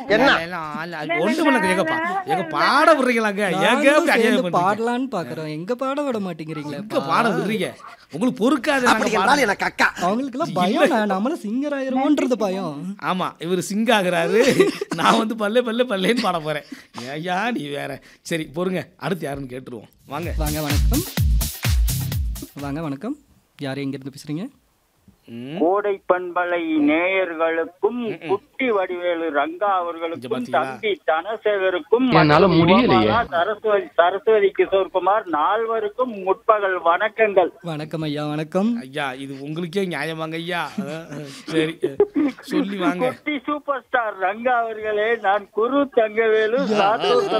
என்ன ஒன்று பண்ண எங்க பா எங்க பாட விடுறீங்களாங்க எங்க நாங்களும் அப்படி அநியாயம் சேர்ந்து பண்றீங்க? பாடலான்னு பாக்குறோம் எங்க பாட விட மாட்டேங்கிறீங்களே எங்க பாட விடுறீங்க உங்களுக்கு பொறுக்காது அப்படி நாங்க பாட என்றால் எனக்கு அக்கா அவங்களுக்குலாம் பயம் நான் நம்மளும் சிங்கர் ஆயிருமோன்றது பயம் ஆமா இவர் சிங்க் ஆகுறாரு நான் வந்து பல்லே பல்லே பல்லேன்னு பாட போறேன் ஐயா நீ வேற சரி பொறுங்க அடுத்து யாருன்னு கேட்டுருவோம் வாங்க வாங்க வணக்கம் வாங்க வணக்கம் யார் எங்க இருந்து பேசுறீங்க ம், கோடை பண்பலை நேயர்களுக்கும் குட்டி வடிவேலு ரங்கா அவர்களுக்கும் பாத்தீங்களா? தம்பி தனசேகருக்கும் என்னால மற்றும் முடியலையே. யுவமாலா, சரஸ்வதி சரஸ்வதி கிஷோர்குமார் நால்வருக்கும் முற்பகல் வணக்கங்கள் வணக்கம் ஐயா வணக்கம் ஐயா இது உங்களுக்கே நியாயமாங்க ஐயா அஹ், சரி அஹ், சொல்லி வாங்க குட்டி சூப்பர் ஸ்டார் ரங்கா அவர்களே நான் குரு தங்கவேலு சாத்தூர்